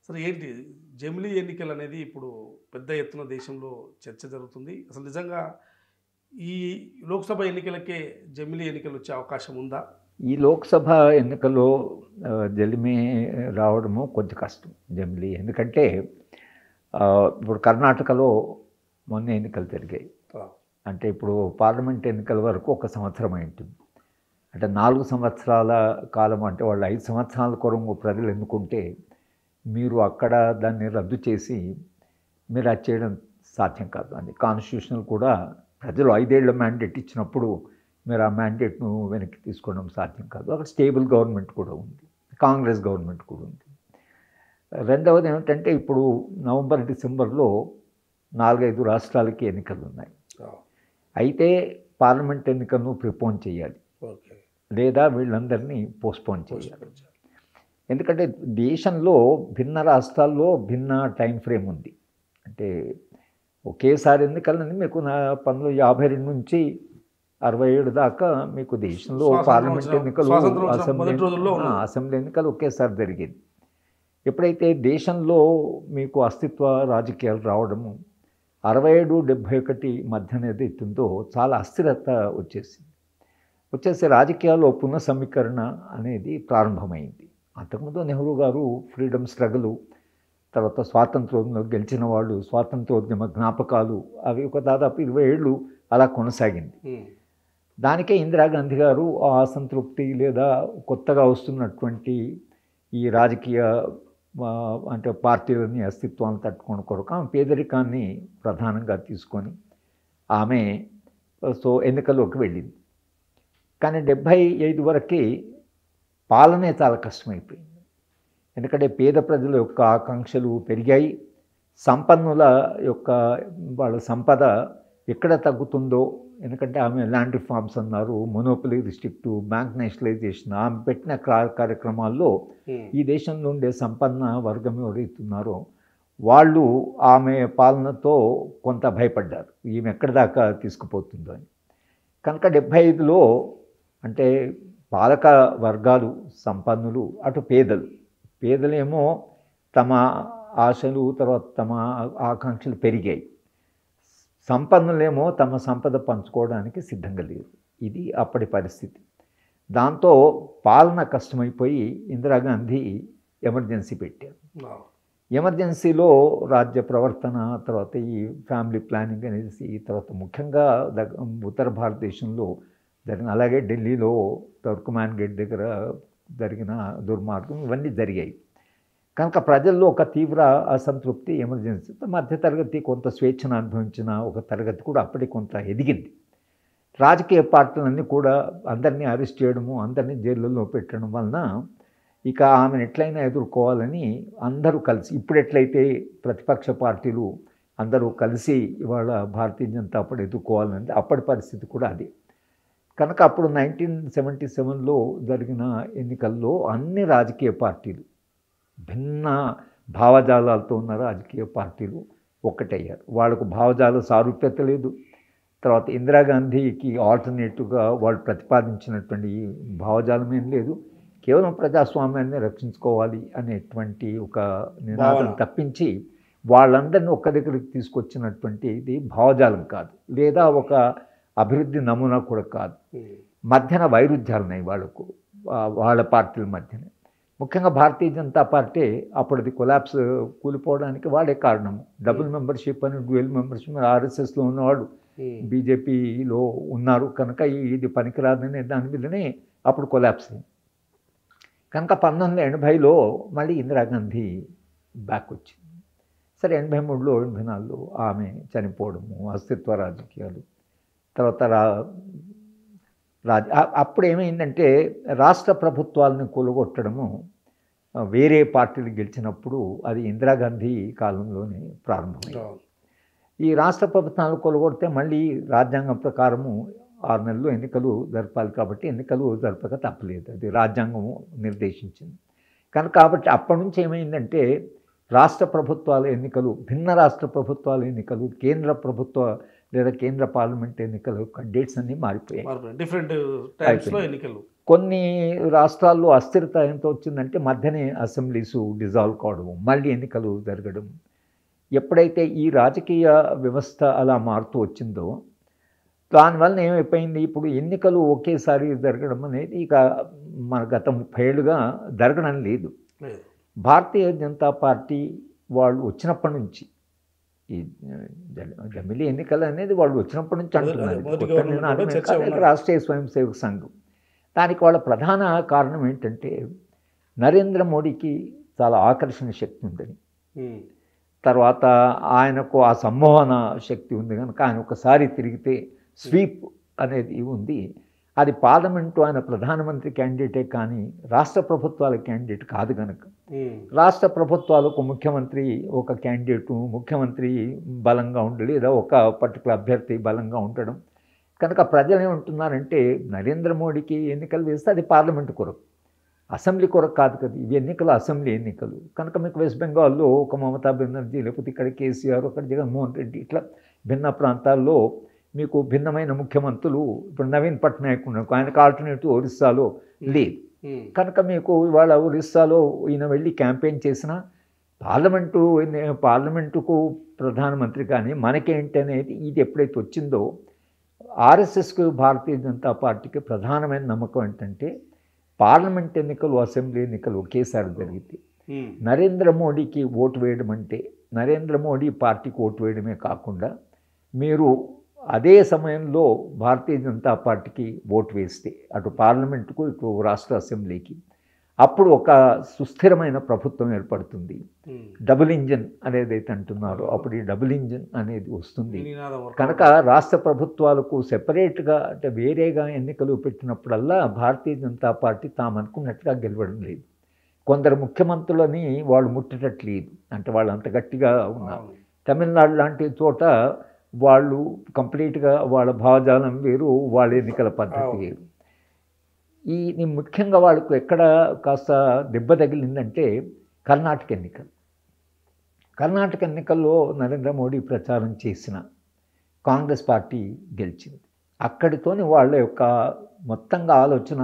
సరే ఏంటి జమిలీ ఎన్నికలు అనేది ఇప్పుడు పెద్ద ఎత్తున దేశంలో చర్చ జరుగుతుంది అసలు నిజంగా ఈ లోక్సభ ఎన్నికలకే జమిలీ ఎన్నికలు వచ్చే అవకాశం ఉందా ఈ లోక్సభ ఎన్నికల్లో ఆ, జలిమి రావడము కొంచెం కష్టం జమిలి ఎందుకంటే ఆ, ఇప్పుడు కర్ణాటకలో మొన్న ఎన్నికలు జరిగాయి ఆ, అంటే ఇప్పుడు పార్లమెంట్ ఎన్నికల వరకు ఒక సంవత్సరం అయింటుంది అంటే నాలుగు సంవత్సరాల కాలం అంటే వాళ్ళు ఐదు సంవత్సరాల కొరకు ప్రజలు ఎన్నుకుంటే మీరు అక్కడ దాన్ని రద్దు చేసి మీరు అది చేయడం సాధ్యం కాదు అది కాన్స్టిట్యూషనల్ కూడా ప్రజలు ఐదేళ్ల మ్యాండేట్ ఇచ్చినప్పుడు మీరు ఆ మ్యాండేట్ను వెనక్కి తీసుకోవడం సాధ్యం కాదు అక్కడ స్టేబుల్ గవర్నమెంట్ కూడా ఉంది కాంగ్రెస్ గవర్నమెంట్ కూడా ఉంది రెండవది ఏమిటంటే ఇప్పుడు నవంబర్ డిసెంబర్లో నాలుగైదు రాష్ట్రాలకి ఎన్నికలు ఉన్నాయి ఆ, అయితే పార్లమెంట్ ఎన్నికలను ప్రిపోన్ చేయాలి ఓకే లేదా వీళ్ళందరినీ పోస్ట్పోన్ చేయాలి ఎందుకంటే దేశంలో భిన్న రాష్ట్రాల్లో భిన్న టైం ఫ్రేమ్ ఉంది అంటే ఒకేసారి ఎన్నికలని మీకు నా పంతొమ్మిది యాభై రెండు నుంచి అరవై ఏడు దాకా మీకు దేశంలో స్వాతంత్రం పార్లమెంట్ వచ్చిన- ఎన్నికలు స్వాతంత్రం వచ్చిన అసెంబ్లీ మొదటి రోజుల్లో ఆ, ఉన్నాయి. అసెంబ్లీ ఎన్నికలు ఒకేసారి జరిగేది ఎప్పుడైతే దేశంలో మీకు అస్తిత్వ రాజకీయాలు రావడము అరవై ఏడు డెబ్భై ఒకటి మధ్య అనేది ఎత్తుందో చాలా అస్థిరత వచ్చేసింది వచ్చేసి రాజకీయాల్లో పునఃసమీకరణ అనేది ప్రారంభమైంది అంతకుముందు నెహ్రూ గారు ఫ్రీడమ్ స్ట్రగులు తర్వాత స్వాతంత్రంలో గెలిచిన వాళ్ళు స్వాతంత్రోద్యమ జ్ఞాపకాలు అవి ఒక దాదాపు ఇరవై ఏళ్ళు అలా కొనసాగింది ఉమ్, దానికే ఇందిరాగాంధీ గారు ఆ అసంతృప్తి లేదా కొత్తగా వస్తున్నటువంటి ఈ రాజకీయ ఆ, అంటే పార్టీలని అస్తిత్వాన్ని తట్టుకోవడం కొరకు ఆమె పేదరికాన్ని ప్రధానంగా తీసుకొని ఆమె సో ఎన్నికల్లోకి వెళ్ళింది కానీ డెబ్భై ఐదు వరకే పాలనే చాలా కష్టమైపోయింది ఎందుకంటే పేద ప్రజల యొక్క ఆకాంక్షలు పెరిగాయి సంపన్నుల యొక్క వాళ్ళ సంపద ఎక్కడ తగ్గుతుందో ఎందుకంటే ఆమె ల్యాండ్ రిఫార్మ్స్ అన్నారు మొనోపలీ రిస్ట్రిక్టు బ్యాంక్ నేషనలైజేషన్ ఆమె పెట్టిన కా- కార్యక్రమాల్లో ఉమ్, ఈ దేశంలో ఉండే సంపన్న వర్గం ఎవరైతున్నారో వాళ్ళు ఆమె పాలనతో కొంత భయపడ్డారు ఈమె ఎక్కడి దాకా తీసుకుపోతుందో అని కనుక డెబ్భై ఐదులో అంటే పాలక వర్గాలు సంపన్నులు అటు పేదలు పేదలేమో తమ ఆశలు తర్వాత తమ ఆకాంక్షలు పెరిగాయి సంపన్నులేమో తమ సంపద పంచుకోవడానికి సిద్ధంగా లేరు ఇది అప్పటి పరిస్థితి దాంతో పాలన కష్టమైపోయి ఇందిరాగాంధీ ఎమర్జెన్సీ పెట్టారు ఆ, ఎమర్జెన్సీలో రాజ్య ప్రవర్తన తర్వాత ఈ ఫ్యామిలీ ప్లానింగ్ అనేసి తర్వాత ముఖ్యంగా దగ్ ఉత్తర భారతదేశంలో జరిగిన అలాగే ఢిల్లీలో టర్కుమాన్ గేట్ దగ్గర జరిగిన దుర్మార్గం ఇవన్నీ జరిగాయి కనుక ప్రజల్లో ఒక తీవ్ర అసంతృప్తి ఎమర్జెన్సీ మధ్యతరగతి కొంత స్వేచ్ఛను అనుభవించిన ఒక తరగతి కూడా అప్పటికి కొంత ఎదిగింది రాజకీయ పార్టీలన్నీ కూడా అందరినీ అరెస్ట్ చేయడము అందరినీ జైళ్ళల్లో పెట్టడం వలన ఇక ఆమెను ఎట్లయినా ఎదుర్కోవాలని అందరూ కలిసి ఇప్పుడు ఎట్లయితే ప్రతిపక్ష పార్టీలు అందరూ కలిసి ఇవాళ భారతీయ జనతా పార్టీ ఎదుర్కోవాలని అప్పటి పరిస్థితి కూడా అది కనుక అప్పుడు నైన్టీన్ సెవెంటీ సెవెన్లో జరిగిన ఎన్నికల్లో అన్ని రాజకీయ పార్టీలు భిన్న భావజాలాలతో ఉన్న రాజకీయ పార్టీలు ఒక్కటయ్యారు వాళ్ళకు భావజాల సారూప్యత లేదు తర్వాత ఇందిరాగాంధీకి ఆల్టర్నేటివ్గా వాళ్ళు ప్రతిపాదించినటువంటి భావజాలం ఏం లేదు కేవలం ప్రజాస్వామ్యాన్ని రక్షించుకోవాలి అనేటువంటి ఒక నినాదం భావన. తప్పించి వాళ్ళందరినీ ఒక్క దగ్గరికి తీసుకొచ్చినటువంటి ఇది భావజాలం కాదు లేదా ఒక అభివృద్ధి నమూనా కూడా కాదు ఉమ్, మధ్యన వైరుధ్యాలు ఉన్నాయి వాళ్ళకు వా- వాళ్ళ పార్టీల మధ్యన ముఖ్యంగా భారతీయ జనతా పార్టీ అప్పటిది కొలాప్స్ కూలిపోవడానికి వాడే కారణం డబుల్ మెంబర్షిప్ అని డ్యూయల్ మెంబర్షిప్ ఆర్ఎస్ఎస్లో ఉన్నవాడు ఉమ్, బీజేపీలో ఉన్నారు కనుక ఈ- ఇది పనికిరాదనే దాని మీదనే అప్పుడు కొలాప్స్ అయింది కనుక పంతొమ్మిది వందల ఎనభైలో మళ్ళీ ఇందిరాగాంధీ బ్యాక్ వచ్చింది సరే ఎనభై మూడులో ఎనభై నాలుగులో ఆమె చనిపోవడము అస్తిత్వ రాజకీయాలు తర్వాత రా రాజ అ- అప్పుడు ఏమైందంటే రాష్ట్ర ప్రభుత్వాలను కూలగొట్టడము ఆ, వేరే పార్టీలు గెలిచినప్పుడు అది ఇందిరాగాంధీ కాలంలోనే ప్రారంభమైంది ఆ, ఈ రాష్ట్ర ప్రభుత్వాలు కొలగొడితే మళ్ళీ రాజ్యాంగం ప్రకారము ఆరు నెలలు ఎన్నికలు జరపాలి కాబట్టి ఎన్నికలు జరపక తప్పలేదు అది రాజ్యాంగం నిర్దేశించింది కనుక కాబట్టి అప్పటి నుంచి ఏమైందంటే రాష్ట్ర ప్రభుత్వాల ఎన్నికలు భిన్న రాష్ట్ర ప్రభుత్వాల ఎన్నికలు కేంద్ర ప్రభుత్వ లేదా కేంద్ర పార్లమెంట్ ఎన్నికల యొక్క డేట్స్ అన్నీ మారిపోయాయి మారిపోయింది డిఫరెంట్ టైమ్స్లో అయిపోయింది. ఎన్నికలు కొన్ని రాష్ట్రాల్లో అస్థిరత ఎంత వచ్చిందంటే మధ్యనే అసెంబ్లీసు డిజాల్వ్ కావడం మళ్ళీ ఎన్నికలు జరగడం ఎప్పుడైతే ఈ రాజకీయ వ్యవస్థ అలా మారుతూ వచ్చిందో దానివల్ల ఏమైపోయింది ఇప్పుడు ఎన్నికలు ఒకేసారి జరగడం అనేది ఇక మన గత ముప్పై ఏళ్ళుగా జరగడం లేదు లేదు భారతీయ జనతా పార్టీ వాళ్ళు వచ్చినప్పటి నుంచి ఈ జ- జమిలీ ఎన్నికలు అనేది వాళ్ళు వచ్చినప్పటి నుంచి మొదటి- అంటున్నారు ఇది మొదటి కొత్త గవర్నమెంట్ నినాదం కూడా ఏం చర్చ కాదు. ఉన్నది. రాష్ట్రీయ స్వయం సేవక సంఘం దానికి వాళ్ళ ప్రధాన కారణం ఏంటంటే నరేంద్ర మోడీకి చాలా ఆకర్షణ శక్తి ఉందని ఉమ్. తర్వాత ఆయనకు ఆ సంమోహన శక్తి ఉంది కనుక ఆయన ఒకసారి తిరిగితే స్వీప్ అనేది ఉంది అది పార్లమెంటు ఆయన ప్రధానమంత్రి క్యాండిడేటే కానీ రాష్ట్ర ప్రభుత్వాల క్యాండిడేట్ కాదు కనుక ఉమ్. రాష్ట్ర ప్రభుత్వాలకు ముఖ్యమంత్రి ఒక క్యాండిడేట్ ముఖ్యమంత్రి బలంగా ఉండి లేదా ఒక పర్టికులర్ అభ్యర్థి బలంగా ఉండడం కనుక ప్రజలు ఏమంటున్నారంటే నరేంద్ర మోడీకి ఎన్నికలు వేస్తే అది పార్లమెంటు కొరకు అసెంబ్లీ కొరకు కాదు కదా ఇవి ఎన్నికలు అసెంబ్లీ ఎన్నికలు కనుక మీకు వెస్ట్ బెంగాల్లో ఒక మమతా బెనర్జీ లేకపోతే ఇక్కడ కేసీఆర్ అక్కడ జగన్మోహన్ రెడ్డి ఇట్లా భిన్న ప్రాంతాల్లో మీకు భిన్నమైన ముఖ్యమంత్రులు ఇప్పుడు నవీన్ పట్నాయక్ ఉన్నారు ఆయనకు ఆల్టర్నేటివ్ ఒరిస్సాలో లేదు ఉమ్. కనుక మీకు ఇవాళ ఒరిస్సాలో ఈయన వెళ్ళి క్యాంపెయిన్ చేసిన పార్లమెంటు ఎన్ని- పార్లమెంటుకు ప్రధానమంత్రి కానీ మనకేంటి అనేది ఇది ఎప్పుడైతే వచ్చిందో ఆర్ఎస్ఎస్కు భారతీయ జనతా పార్టీకి ప్రధానమైన నమ్మకం ఏంటంటే పార్లమెంట్ ఎన్నికలు అసెంబ్లీ ఎన్నికలు ఒకేసారి జరిగితే ఉమ్. నరేంద్ర మోడీకి ఓటు వేయడం అంటే నరేంద్ర మోడీ పార్టీకి ఓటు వేయడమే కాకుండా మీరు అదే సమయంలో భారతీయ జనతా పార్టీకి ఓటు వేస్తే అటు పార్లమెంటుకు ఇటు రాష్ట్ర అసెంబ్లీకి అప్పుడు ఒక సుస్థిరమైన ప్రభుత్వం ఏర్పడుతుంది ఉమ్. డబుల్ ఇంజిన్ అనేది అయితే అంటున్నారో అప్పుడు ఈ డబుల్ ఇంజిన్ అనేది వస్తుంది ఈ నినాదం వర్క్ కనుక రాష్ట్ర ప్రభుత్వాలకు సెపరేట్గా అంటే వేరేగా ఎన్నికలు పెట్టినప్పుడల్లా భారతీయ జనతా పార్టీ తాము అనుకున్నట్టుగా గెలవడం లేదు కొందరు ముఖ్యమంత్రులని వాళ్ళు ముట్టేటట్లేదు అంటే వాళ్ళు అంత గట్టిగా ఉన్నారు అవును. తమిళనాడు లాంటి చోట వాళ్ళు కంప్లీట్గా వాళ్ళ భావజాలం వేరు వాళ్ళ ఎన్నికల పద్ధతి అవును. వేరు ఈ ఈ ముఖ్యంగా వాళ్ళకు ఎక్కడ కాస్త దెబ్బ తగిలిందంటే కర్ణాటక ఎన్నికలు కర్ణాటక ఎన్నికల్లో నరేంద్ర మోడీ ప్రచారం చేసిన కాంగ్రెస్ పార్టీ గెలిచింది అక్కడితోని వాళ్ళ యొక్క మొత్తంగా ఆలోచన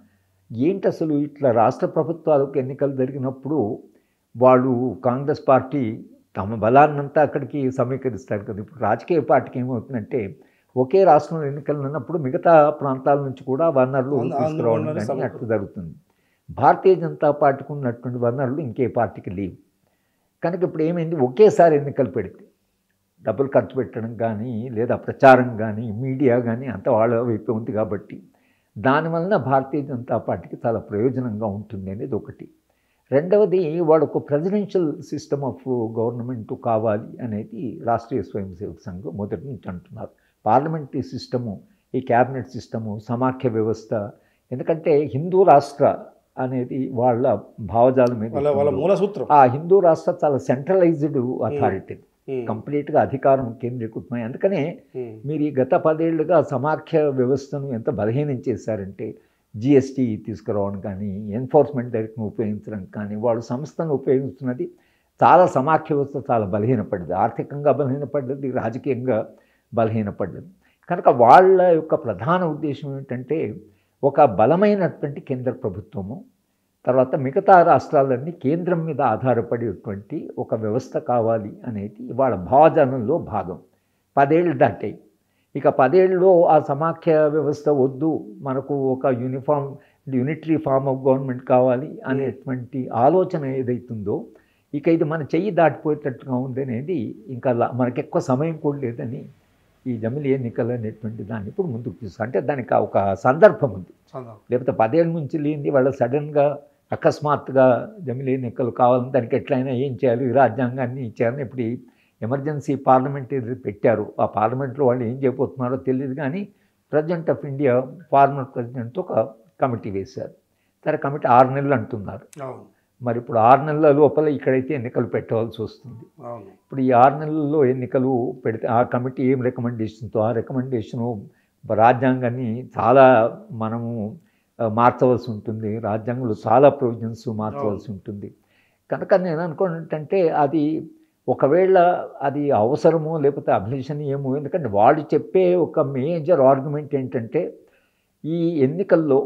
ఏంటి అసలు ఇట్లా రాష్ట్ర ప్రభుత్వాలకు ఎన్నికలు జరిగినప్పుడు వాళ్ళు కాంగ్రెస్ పార్టీ తమ బలాన్నంతా అక్కడికి సమీకరిస్తారు కదా ఇప్పుడు రాజకీయ పార్టీకి ఏమవుతుందంటే ఒకే రాష్ట్రంలో ఎన్నికలు ఉన్నప్పుడు మిగతా ప్రాంతాల నుంచి కూడా వనరులు అందు- తీసుకురావడం అందులోనే కానీ సమకూరు- అట్లా జరుగుతుంది భారతీయ జనతా పార్టీకి ఉన్నటువంటి వనరులు ఇంకే పార్టీకి లేవు కనుక ఇప్పుడు ఏమైంది ఒకేసారి ఎన్నికలు పెడితే డబ్బులు ఖర్చు పెట్టడం కానీ లేదా ప్రచారం కానీ మీడియా కానీ అంత వాళ్ళ వైపు ఉంది కాబట్టి దానివలన భారతీయ జనతా పార్టీకి చాలా ప్రయోజనంగా ఉంటుంది అనేది ఒకటి రెండవది వాళ్ళకు ప్రెసిడెన్షియల్ సిస్టమ్ ఆఫ్ గవర్నమెంట్ కావాలి అనేది రాష్ట్రీయ స్వయం సేవక సంఘం మొదటి నుంచి అంటున్నారు పార్లమెంటరీ సిస్టము ఈ క్యాబినెట్ సిస్టము సమాఖ్య వ్యవస్థ ఎందుకంటే హిందూ రాష్ట్ర అనేది వాళ్ళ భావజాలం మీద వాళ్ళ వాళ్ళ మూల సూత్రం ఆ హిందూ రాష్ట్ర చాలా సెంట్రలైజ్డ్ అథారిటీ ఉమ్. కంప్లీట్గా అధికారం కేంద్రీకృతమై అందుకనే ఉమ్. మీరు ఈ గత పదేళ్లుగా సమాఖ్య వ్యవస్థను ఎంత బలహీనం చేశారంటే జిఎస్టీ తీసుకురావడం కానీ ఎన్ఫోర్స్మెంట్ డైరెక్ట్ను ఉపయోగించడం కానీ వాళ్ళు సంస్థను ఉపయోగిస్తున్నది చాలా సమాఖ్య వ్యవస్థ చాలా బలహీనపడ్డది ఆర్థికంగా బలహీనపడ్డది రాజకీయంగా బలహీనపడ్డది కనుక వాళ్ళ యొక్క ప్రధాన ఉద్దేశం ఏంటంటే ఒక బలమైనటువంటి కేంద్ర ప్రభుత్వము తర్వాత మిగతా రాష్ట్రాలన్నీ కేంద్రం మీద ఆధారపడేటువంటి ఒక వ్యవస్థ కావాలి అనేది వాళ్ళ భావజాలంలో భాగం పదేళ్ళు దాటాయి ఇక పదేళ్ళలో ఆ సమాఖ్య వ్యవస్థ వద్దు మనకు ఒక uniform unitary form of government కావాలి అనేటువంటి ఆలోచన ఏదైతుందో ఇక ఇది మన చెయ్యి దాటిపోయేటట్టుగా ఉంది అనేది ఇంకా లా- మనకి ఎక్కువ సమయం కూడా లేదని ఈ జమిలి ఎన్నికలు అనేటువంటి దాన్ని ఇప్పుడు ముందుకు తీసుకు అంటే దానికి ఆ ఒక సందర్భం ఉంది సందర్భం. లేకపోతే పదేళ్ళ నుంచి లేనిది వాళ్ళ సడన్గా అకస్మాత్తుగా జమిలి ఎన్నికలు కావాలని దానికి ఎట్లయినా ఏం చేయాలి ఈ రాజ్యాంగాన్ని ఇచ్చారని ఇప్పుడు ఈ ఎమర్జెన్సీ పార్లమెంట్ ఏది పెట్టారు ఆ పార్లమెంట్లో వాళ్ళు ఏం చేయబోతున్నారో తెలియదు కానీ president of India former president ఒక కమిటీ వేశారు సరే కమిటీ ఆరు నెలలు అంటున్నారు అవును మరి ఇప్పుడు ఆరు నెలల లోపల ఇక్కడైతే ఎన్నికలు పెట్టవలసి వస్తుంది అవును ఇప్పుడు ఈ ఆరు నెలల్లో ఎన్నికలు పెడితే ఆ కమిటీ ఏం రికమెండేషన్తో ఆ రికమెండేషను రాజ్యాంగాన్ని చాలా మనము ఆ, మార్చవలసి ఉంటుంది రాజ్యాంగంలో చాలా ప్రొవిజన్స్ మార్చవలసి ఉంటుంది కనుక నేను అనుకున్నట్టంటే అది ఒకవేళ అది అవసరమో లేకపోతే అభిలషణీయమో ఎందుకంటే వాళ్ళు చెప్పే ఒక మేజర్ ఆర్గ్యుమెంట్ ఏంటంటే ఈ ఎన్నికల్లో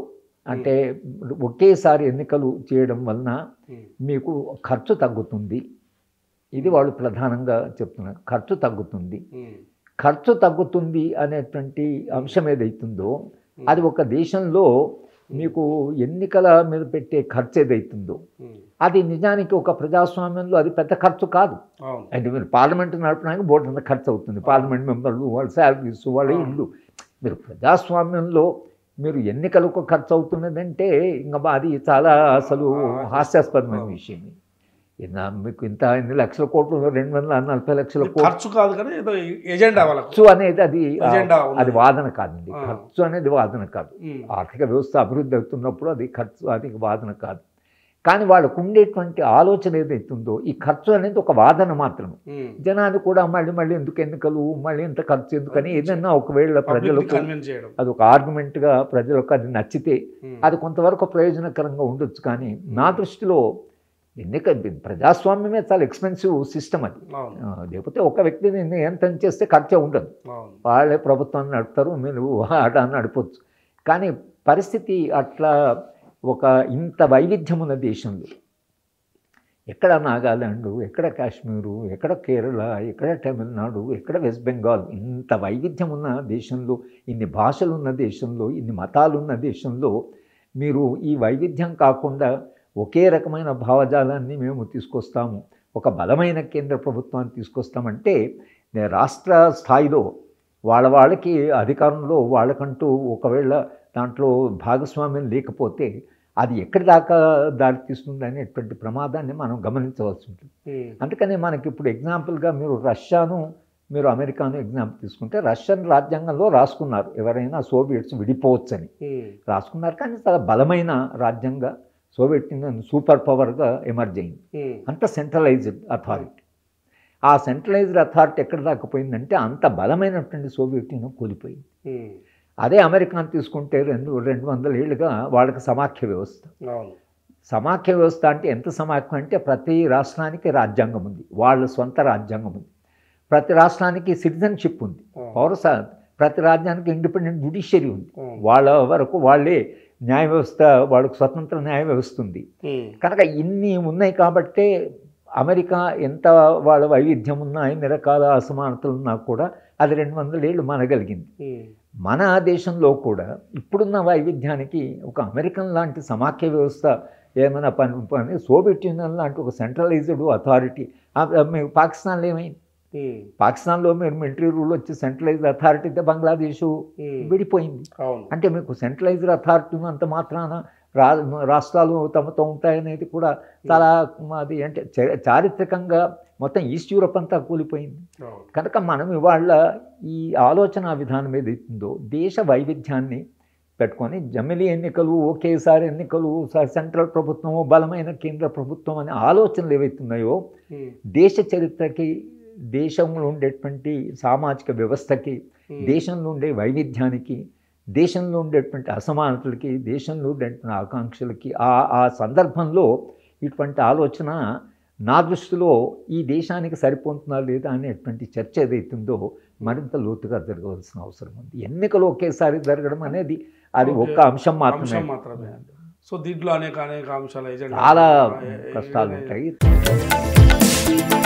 అంటే ఒకేసారి ఎన్నికలు చేయడం వలన ఉమ్, మీకు ఖర్చు తగ్గుతుంది ఇది వాళ్ళు ప్రధానంగా చెప్తున్నారు ఖర్చు తగ్గుతుంది ఉమ్, ఖర్చు తగ్గుతుంది అనేటువంటి అంశం ఏదైతుందో అది ఒక దేశంలో మీకు ఎన్నికల మీద పెట్టే ఖర్చు ఏదైతుందో ఉమ్, అది నిజానికి ఒక ప్రజాస్వామ్యంలో అది పెద్ద ఖర్చు కాదు అవును అంటే మీరు పార్లమెంట్ నడపడానికి బోర్డు అంత ఖర్చు అవుతుంది పార్లమెంట్ మెంబర్లు వాళ్ళ శాలరీస్ వాళ్ళ ఇల్లు మీరు ప్రజాస్వామ్యంలో మీరు ఎన్నికలకు ఖర్చు అవుతున్నదంటే ఇంకా అది చాలా అసలు హాస్యాస్పదమైన విషయం ఇన్నా మీకు ఇంత ఎన్ని లక్షల కోట్లు రెండు వందల నలభై లక్షల కోట్లు ఖర్చు కాదు కానీ ఏదో ఎజెండా వాళ్ళకు ఖర్చు అనేది అది ఎజెండా ఉన్నది. అది వాదన కాదండి ఆ. ఖర్చు అనేది వాదన కాదు ఉమ్, ఆర్థిక వ్యవస్థ అభివృద్ధి అవుతున్నప్పుడు అది ఖర్చు అది వాదన కాదు కానీ వాళ్ళకు ఉండేటువంటి ఆలోచన ఏదైతుందో ఈ ఖర్చు అనేది ఒక వాదన మాత్రమే ఉమ్. జనాలు కూడా మళ్ళీ మళ్ళీ ఎందుకు ఎన్నికలు మళ్ళీ ఇంత ఖర్చు ఎందుకని ఏదన్నా ఒకవేళ పబ్లిక్ని ప్రజలకు కన్విన్స్ చేయడం అది ఒక ఆర్గ్యుమెంట్గా ప్రజలకు అది నచ్చితే ఉమ్, అది కొంతవరకు ప్రయోజనకరంగా ఉండొచ్చు కానీ నా దృష్టిలో ఎన్నిక ప్రజాస్వామ్యమే చాలా ఎక్స్పెన్సివ్ సిస్టమ్ అది అవును ఆ, లేకపోతే ఒక వ్యక్తిని నియంత్రణ చేస్తే ఖర్చే ఉండదు అవును వాళ్ళే ప్రభుత్వాన్ని నడుపుతారు మీరు అలా నడపచ్చు కానీ పరిస్థితి అట్లా ఒక ఇంత వైవిధ్యం ఉన్న దేశంలో ఎక్కడ నాగాలాండ్ ఎక్కడ కాశ్మీరు ఎక్కడ కేరళ ఎక్కడ తమిళనాడు ఎక్కడ వెస్ట్ బెంగాల్ ఇంత వైవిధ్యం ఉన్న దేశంలో ఇన్ని భాషలు ఉన్న దేశంలో ఇన్ని మతాలు ఉన్న దేశంలో మీరు ఈ వైవిధ్యం కాకుండా ఒకే రకమైన భావజాలాన్ని మేము తీసుకొస్తాము ఒక బలమైన కేంద్ర ప్రభుత్వాన్ని తీసుకొస్తామంటే నే- రాష్ట్ర స్థాయిలో వాళ్ళ వాళ్ళకి అధికారంలో వాళ్ళకంటూ ఒకవేళ దాంట్లో భాగస్వామ్యం లేకపోతే అది ఎక్కడి దాకా దారితీస్తుంది అనేటువంటి ప్రమాదాన్ని మనం గమనించవలసి ఉంటుంది ఉమ్, అందుకని మనకి ఇప్పుడు ఎగ్జాంపుల్గా మీరు రష్యాను మీరు అమెరికాను ఎగ్జాంపుల్ తీసుకుంటే రష్యన్ రాజ్యాంగంలో రాసుకున్నారు ఎవరైనా సోవియట్స్ విడిపోవచ్చని ఉమ్, రాసుకున్నారు కానీ చాలా బలమైన రాజ్యంగా సోవియట్ యూనియన్ సూపర్ పవర్గా ఎమర్జ్ అయింది ఉమ్, అంత సెంట్రలైజ్డ్ అథారిటీ ఆ సెంట్రలైజ్డ్ అథారిటీ ఎక్కడ దాకా పోయిందంటే అంత బలమైనటువంటి సోవియట్ యూనియన్ కూలిపోయింది ఉమ్, అదే అమెరికాను తీసుకుంటే రెండు రెండు వందల ఏళ్ళుగా వాళ్ళకి సమాఖ్య వ్యవస్థ అవును సమాఖ్య వ్యవస్థ అంటే ఎంత సమాఖ్యం అంటే ప్రతి రాష్ట్రానికి రాజ్యాంగం ఉంది వాళ్ళ సొంత రాజ్యాంగం ఉంది ప్రతి రాష్ట్రానికి సిటిజన్షిప్ ఉంది అవును. పౌరస ప్రతి రాజ్యానికి ఇండిపెండెంట్ జుడిషియరీ ఉంది అవును. వాళ్ళ వరకు వాళ్ళే న్యాయ వ్యవస్థ వాళ్ళకు స్వతంత్ర న్యాయ వ్యవస్థ ఉంది ఉమ్, కనుక ఇన్ని ఉన్నాయి కాబట్టే అమెరికా ఎంత వాళ్ళ వైవిధ్యం ఉన్నా ఎన్ని రకాల అసమానతలు ఉన్నా కూడా అది రెండు వందల ఏళ్ళు మనగలిగింది ఉమ్, మన దేశంలో కూడా ఇప్పుడున్న వైవిధ్యానికి ఒక అమెరికన్ లాంటి సమాఖ్య వ్యవస్థ ఏమైనా పని పని సోవియట్ యూనియన్ లాంటి ఒక సెంట్రలైజ్డ్ అథారిటీ మీకు పాకిస్తాన్లో ఏమైంది ఉమ్, పాకిస్తాన్లో మీరు మిలిటరీ రూల్ వచ్చి సెంట్రలైజ్డ్ అథారిటీ అయితే బంగ్లాదేశ్ ఉమ్, విడిపోయింది అవును అంటే మీకు సెంట్రలైజ్డ్ అథారిటీ ఉన్నంత మాత్రాన రా రాష్ట్రాలు తమతో ఉంటాయనేది కూడా చాలా అది అంటే చ- చారిత్రకంగా మొత్తం ఈస్ట్ యూరప్ అంతా కూలిపోయింది అవును కనుక మనం ఇవాళ ఈ ఆలోచన విధానం ఏదైతుందో దేశ వైవిధ్యాన్ని పెట్టుకొని జమిలీ ఎన్నికలు ఒకేసారి ఎన్నికలు స- సెంట్రల్ ప్రభుత్వము బలమైన కేంద్ర ప్రభుత్వం అనే ఆలోచనలు ఏవైతున్నాయో ఉమ్, దేశ చరిత్రకి దేశంలో ఉండేటువంటి సామాజిక వ్యవస్థకి ఉమ్, దేశంలో ఉండే వైవిధ్యానికి దేశంలో ఉండేటువంటి అసమానతలకి దేశంలో ఉండేటువంటి ఆకాంక్షలకి ఆ ఆ సందర్భంలో ఇటువంటి ఆలోచన నా దృష్టిలో ఈ దేశానికి సరిపోతుందా లేదా అనేటువంటి చర్చ ఏదైతుందో మరింత లోతుగా జరగవలసిన అవసరం ఉంది ఎన్నికలు ఒకేసారి జరగడం అనేది అది ఓకే. ఒక్క అంశం మాత్రమే అంశం మాత్రమే సో దీంట్లో అనేక అనేక అంశాలు ఏజెండా చాలా ఏ- ఏ- కష్టాలు ఏ- ఉంటాయి